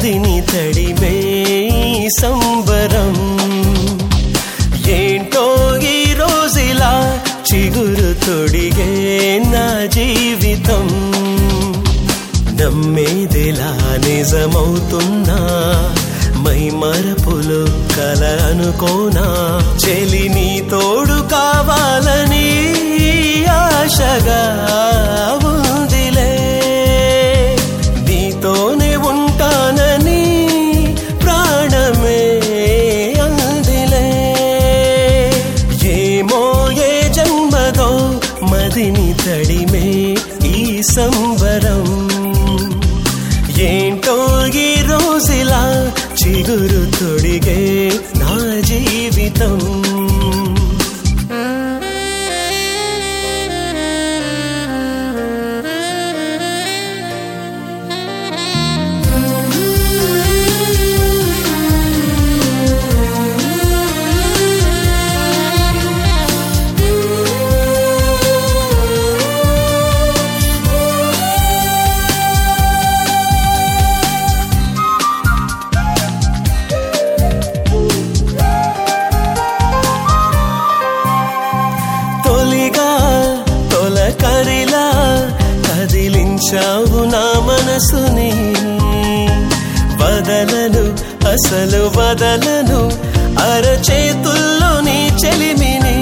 మదిని తడిమే ఈ సంబరం ఏంటో ఈ రోజులా చిగురు తొడిగే నా జీవితం నమ్మేదిలా నిజమవుతున్నా మై మరపులు కల అనుకోనా చెలి నీ తోడు కావాలని ఆశగా ఉందిలే నీతోనే ఉంటానని ప్రాణమే అందిలే ఏమో ఏ జన్మదో మదిని తడిమే ఈ సంబరం ఏంటో ఈ రోజులా చిగురు తొడిగే నా జీవితం తొలిగా తొలకరిలా కదిలించావు నా మనసుని వదలను అసలు వదలను అరచేతుల్లో నీ చెలిమిని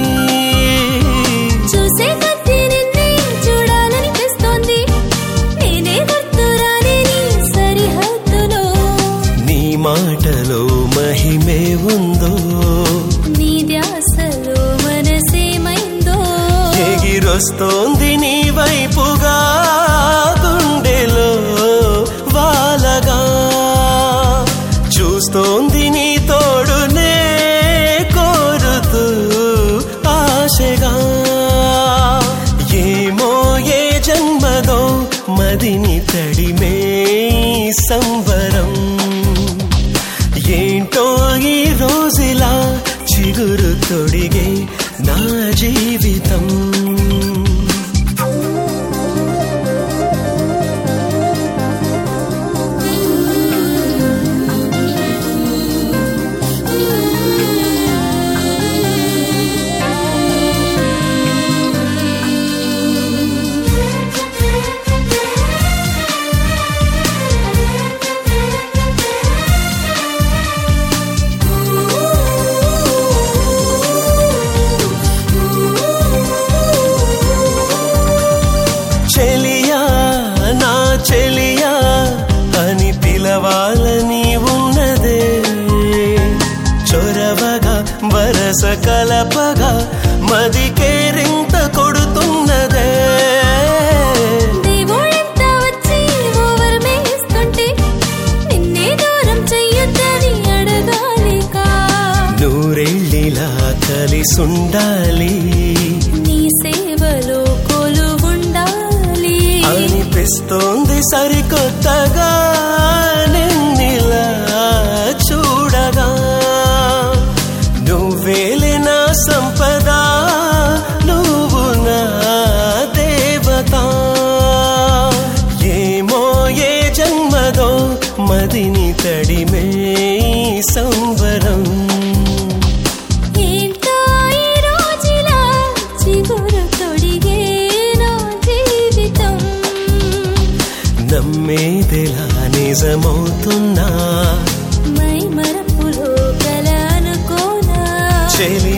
చూసే కొద్దీ నిన్నే చూడాలనిపిస్తోంది నేనే గుర్తురాని నీ సరిహద్దులో నీ మాటలో మహిమే ఉందో నీ ధ్యాసలో మనసేమైందో ఎగిరొస్తోంది నీ వైపుగా గుండెలో వాలగా చూస్తోంది నీ తోడునే కోరుతూ ఆశగా ఏమో ఏ జన్మదో మదిని తడిమే ఈ సంబరం ఏంటో ఈ రోజులా చిగురు తొడిగే నా జీవితం చెలియా నా చెలియా అని పిలవాలని ఉన్నదే చొరవగా వరస కలపగా మది కేరింత కొడుతున్నదే దేవుడంతా వచ్చి ఓవరమే ఇస్తుంటే నిన్నే దూరం చెయ్యొద్దని అడగాలికా నూరెళ్ళిలా కలిసుండాలి నీ సేవలో కొలువుండాలి అనిపిస్తోంది సరికొత్తగా నిన్నిలా చూడగా నువ్వేలే నా సంపద నువ్వు నా దేవత ఏమో ఏ జన్మదో మదిని తడిమే ఈ సంబరం ఏంటో ఈ రోజులా చిగురు తొడిగే నా జీవితం నమ్మేదిలా నిజమవుతున్నా మై మరపులో కల అనుకోనా చెలి